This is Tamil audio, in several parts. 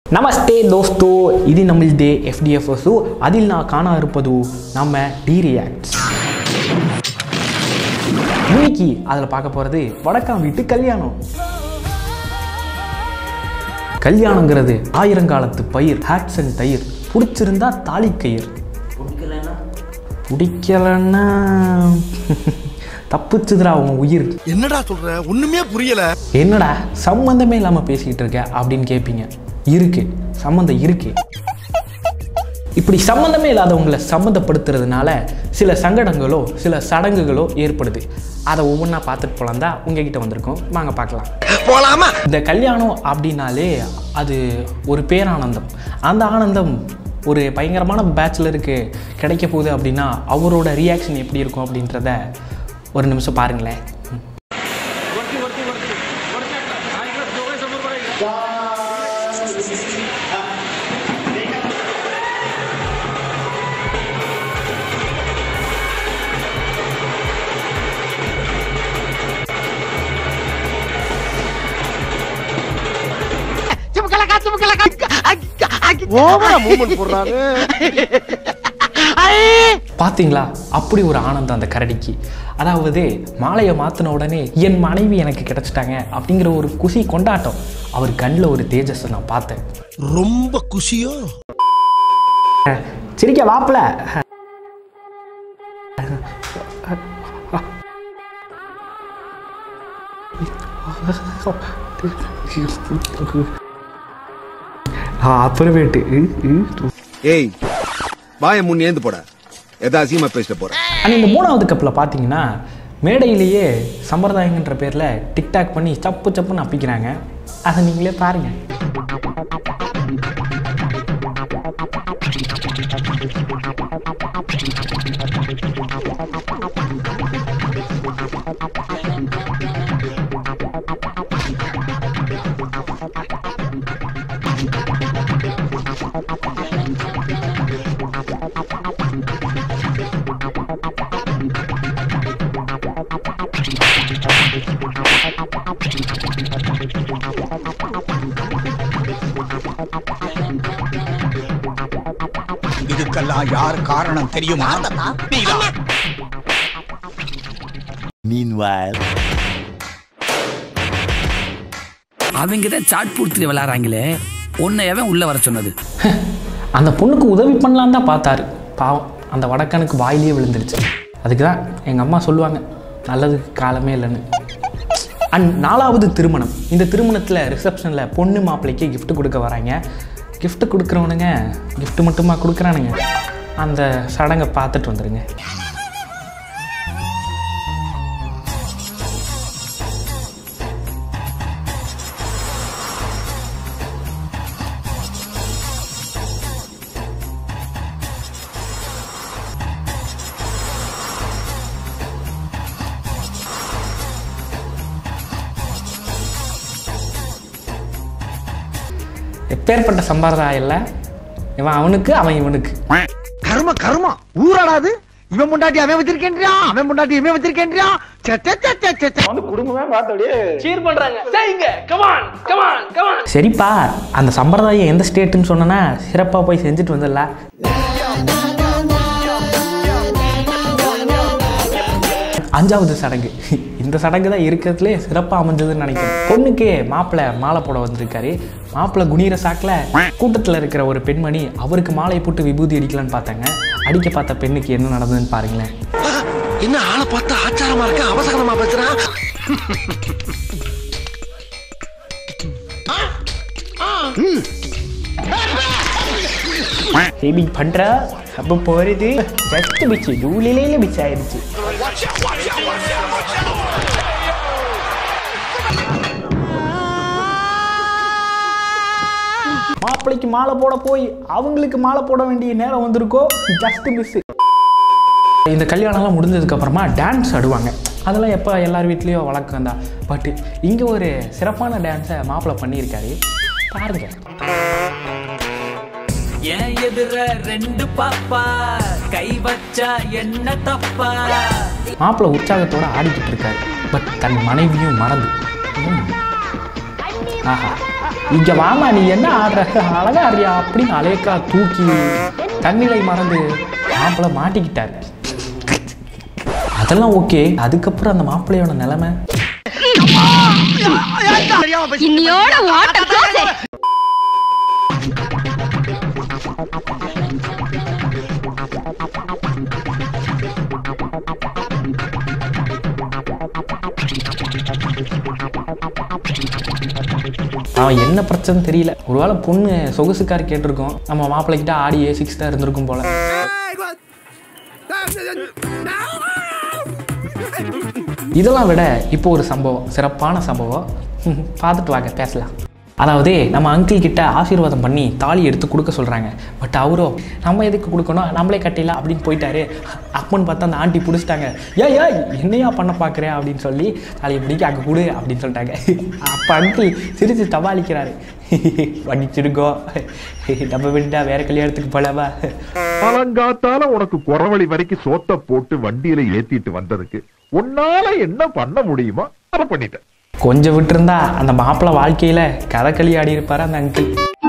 ನಮಸ್ತೆ ದೋಸ್ತು ಇದು ನಮ್ಮಲ್ದೆ ಎಫ್ ಡಿ ಎಫ್ ಎಸ್ಸು ಅದಿಲ್ ನಾ ಕಾಣ இருப்பது நம்ம டி ரியாக்ட்ஸ் இன்னைக்கு அதில் பார்க்க போகிறது வடக்காம் வீட்டு கல்யாணம் கல்யாணங்கிறது ஆயிரங்காலத்து பயிர் ஹேட்ஸ் அண்ட் தயிர் பிடிச்சிருந்தா தாலி கயிர் பிடிக்கலன்னா தப்பிச்சுதுடா உன் உயிர் என்னடா சொல்ற ஒண்ணுமே புரியல என்னடா சம்மந்தமே இல்லாமல் பேசிக்கிட்டு இருக்க அப்படின்னு கேட்பீங்க இருக்கு சம்மந்தம் இருக்கு இப்படி சம்மந்தமே இல்லாதவங்களை சம்மந்தப்படுத்துறதுனால சில சங்கடங்களோ சில சடங்குகளோ ஏற்படுது அதை ஒவ்வொன்றா பார்த்துட்டு போலாம் தான் உங்ககிட்ட வந்திருக்கோம் வாங்க பார்க்கலாம் போலாமா இந்த கல்யாணம் அப்படின்னாலே அது ஒரு பேரானந்தம் அந்த ஆனந்தம் ஒரு பயங்கரமான பேச்சுலருக்கு கிடைக்க போகுது அப்படின்னா அவரோட ரியாக்ஷன் எப்படி இருக்கும் அப்படின்றத ஒரு நிமிஷம் பாருங்களேன் ம். ஓவரா மூமெண்ட் போடுறாரு பார்த்தீங்களா அப்படி ஒரு ஆனந்தம் அந்த கரடிக்கு அதாவது மாலையை மாற்றின உடனே என் மனைவி எனக்கு கிடைச்சிட்டாங்க அப்படிங்கிற ஒரு குஷி கொண்டாட்டம் அவர் கண்ணில் ஒரு தேஜஸை நான் பார்த்தேன் ரொம்ப குஷியோ சிரிக்க வாப்பல அப்புறமேட்டு ஏய் வாய முன் ஏந்து போட எதா அசியமா பேசிட்டு போற ஆனால் இந்த மூணாவது கப்பில் பார்த்தீங்கன்னா மேடையிலேயே சம்பிரதாயங்கன்ற பேரில் டிக்டாக் பண்ணி சப்பு சப்புன்னு அப்பிக்கிறாங்க அதை நீங்களே பாருங்கள் இதுக்கெல்லாம் யார் காரணம் தெரியுமா நீதான். அவங்க தான் சாட் பூர்த்தி விளாட்றாங்களே உன்னை எவன் உள்ள வர சொன்னது அந்த பொண்ணுக்கு உதவி பண்ணலான்னு தான் பார்த்தாரு பாவம் அந்த வடக்கனுக்கு வாயிலேயே விழுந்துருச்சு அதுக்கு தான் எங்கள் அம்மா சொல்லுவாங்க நல்லதுக்கு காலமே இல்லைன்னு அண்ட் நாலாவது திருமணம் இந்த திருமணத்தில் ரிசப்ஷனில் பொண்ணு மாப்பிள்ளைக்கு gift கொடுக்க வராங்க gift கொடுக்குறவனுங்க gift மட்டுமா கொடுக்குறானுங்க அந்த சடங்கை பார்த்துட்டு வந்துடுங்க எப்பேற்பட்ட சம்பிரதாயம் இல்லை இவன் அவனுக்கு அவன் இவனுக்கு கர்ம கர்மா ஊராடாது இவன் முண்டாட்டி அவன் வச்சிருக்கேன்றியா அவன் முண்டாட்டி இவன் வச்சிருக்கேன்றியா சே, சே, சே, சே, சே, சே. சரிப்பா அந்த சம்பிரதாயம் எந்த ஸ்டேட்டுன்னு சொன்னனா சிறப்பாக போய் செஞ்சுட்டு வந்துடலாம் அஞ்சாவது சடங்கு இந்த சடங்கு தான் இருக்கிறதுலே சிறப்பாக அமைஞ்சதுன்னு நினைக்கிறேன் பொண்ணுக்கு மாப்பிள்ளை மாலை போட வந்திருக்காரு மாப்பிள்ளை குனிகிற சாக்கில் கூட்டத்தில் இருக்கிற ஒரு பெண்மணி அவருக்கு மாலையை போட்டு விபூதி அடிக்கலான்னு பார்த்தாங்க அடிக்க பார்த்த பெண்ணுக்கு என்ன நடந்ததுன்னு பாருங்களேன் என்ன ஆளை பார்த்தா ஆச்சாரமா இருக்க அவசரமா பேசுறான் ஹேபி பண்ணுறா அப்போ போகிறது ஜஸ்ட் பிச்சு டூலிலேயே பிச் ஆயிடுச்சு மாப்பிள்ளைக்கு மாலை போட போய் அவங்களுக்கு மாலை போட வேண்டிய நேரம் வந்திருக்கோ ஜஸ்ட் மிஸ் இந்த கல்யாணம்லாம் முடிஞ்சதுக்கு அப்புறமா டான்ஸ் ஆடுவாங்க அதெல்லாம் எப்போ எல்லார் வீட்லேயும் வழக்கம் தான் பட் இங்கே ஒரு சிறப்பான டான்ஸை மாப்பிள்ளை பண்ணியிருக்காரு பாருங்க ஏன் எதிர ரெண்டு பாப்பா கை வச்சா என்ன தப்பா மாப்பிள்ளை உற்சாகத்தோட ஆடிக்கிட்டு இருக்காரு பட் தன் மனைவியும் மறந்து ம். ஆஹா இங்க வாமா நீ என்ன ஆடுற அழகா ஆடுறியா அப்படின்னு அலேக்கா தூக்கி தண்ணிலை மறந்து மாப்பிள்ளை மாட்டிக்கிட்டாரு அதெல்லாம் ஓகே அதுக்கப்புறம் அந்த மாப்பிள்ளையோட நிலைமை இன்னியோட ஓட்டம் close. அவன் என்ன பிரச்சனை தெரியல ஒருவேளை பொண்ணு சொகுசுக்கார் கேட்டிருக்கோம் நம்ம மாப்பிள்ளைக்கிட்ட ஆடி ஏ சிக்ஸ் தான் இருந்திருக்கும் போல இதெல்லாம் விட இப்போ ஒரு சம்பவம் சிறப்பான சம்பவம் பார்த்துட்டு வாங்க பேசலாம் அதாவது நம்ம அங்கிள் கிட்ட ஆசீர்வாதம் பண்ணி தாலி எடுத்து கொடுக்க சொல்கிறாங்க பட் அவரோ நம்ம எதுக்கு கொடுக்கணும் நம்மளே கட்டிடலாம் அப்படின்னு போயிட்டாரு அப்பன்னு பார்த்தா அந்த ஆண்டி பிடிச்சிட்டாங்க ஏய் ஏய் என்னையா பண்ண பார்க்குறேன் அப்படின்னு சொல்லி தாலியை பிடிக்க அங்கே கொடு அப்படின்னு சொல்லிட்டாங்க அப்போ அங்கிள் சிரித்து தபாலிக்கிறாரு வடிச்சிருக்கோம் நம்ம விட்டா வேற கல்யாணத்துக்கு போலவா காலங்காத்தால உனக்கு குறவழி வரைக்கும் சோத்த போட்டு வண்டியில ஏத்திட்டு வந்ததுக்கு உன்னால என்ன பண்ண முடியுமோ அதை பண்ணிட்டேன் கொஞ்சம் விட்டுருந்தா அந்த மாப்பிள்ளை வாழ்க்கையில கதகளி ஆடி இருப்பாரு அந்த அங்கிள்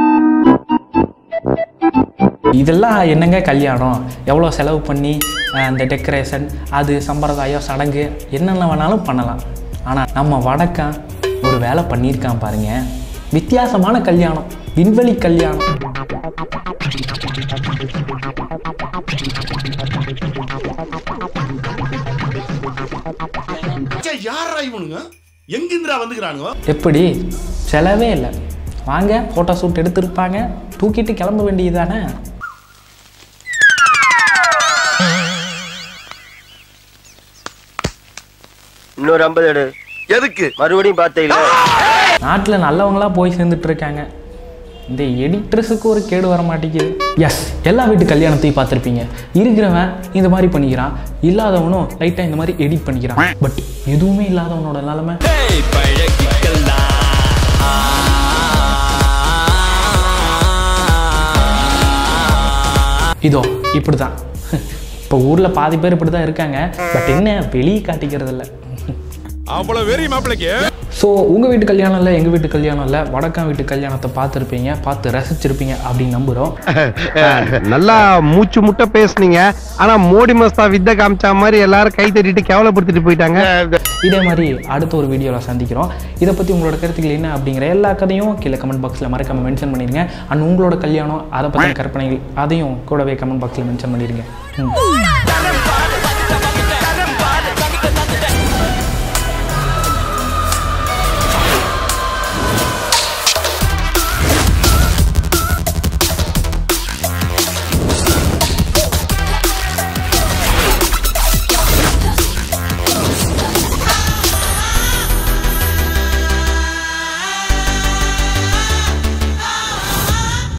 இதெல்லாம் என்னங்க கல்யாணம் எவ்வளோ செலவு பண்ணி அஹ், அந்த டெக்கரேஷன் அது சம்பிரதாயம் சடங்கு என்னென்ன வேணாலும் பண்ணலாம் ஆனால் நம்ம வடக்கன் ஒரு வேலை பண்ணியிருக்கான் பாருங்க வித்தியாசமான கல்யாணம் விண்வெளி கல்யாணம் யாரா இவனுங்க எங்கிந்திரா வந்துக்கிறானுங்க எப்படி செலவே இல்லை வாங்க ஃபோட்டோ ஷூட் எடுத்திருப்பாங்க தூக்கிட்டு கிளம்ப வேண்டியது தானே இன்னொரு ஐம்பது எடு எதுக்கு மறுபடியும் பார்த்தீங்களா நாட்டில் நல்லவங்களா போய் சேர்ந்துட்டு இருக்காங்க இந்த எடிட்டர்ஸுக்கு ஒரு கேடு வர மாட்டேங்குது எஸ் எல்லா வீட்டு கல்யாணத்தையும் பார்த்துருப்பீங்க இருக்கிறவன் இந்த மாதிரி பண்ணிக்கிறான் இல்லாதவனும் லைட்டாக இந்த மாதிரி எடிட் பண்ணிக்கிறான் பட் எதுவுமே இல்லாதவனோட நிலைமை இதோ இப்படி தான் இப்போ ஊரில் பாதி பேர் இப்படி தான் இருக்காங்க பட் என்ன வெளியே காட்டிக்கிறது இல்லை அவ்வளவு வெறி மாப்பிளைக்கு ஸோ உங்கள் வீட்டு கல்யாணம் இல்லை எங்கள் வீட்டு கல்யாணம் இல்லை வடக்கன் வீட்டு கல்யாணத்தை பார்த்துருப்பீங்க பார்த்து ரசிச்சிருப்பீங்க அப்படின்னு நம்புகிறோம் நல்லா மூச்சு முட்டை பேசுனீங்க ஆனா மோடி மஸ்தா வித்த காமிச்ச மாதிரி எல்லாரும் கை தட்டிட்டு கேவலப்படுத்திட்டு போயிட்டாங்க இதே மாதிரி அடுத்த ஒரு வீடியோவில் சந்திக்கிறோம் இதை பற்றி உங்களோட கருத்துக்கள் என்ன அப்படிங்கிற எல்லா கதையும் கீழே கமெண்ட் பாக்ஸில் மறக்காம மென்ஷன் பண்ணிடுங்க அண்ட் உங்களோட கல்யாணம் அதை பற்றின கற்பனைகள் அதையும் கூடவே கமெண்ட் பாக்ஸில் மென்ஷன் பண்ணிடுங்க ம்.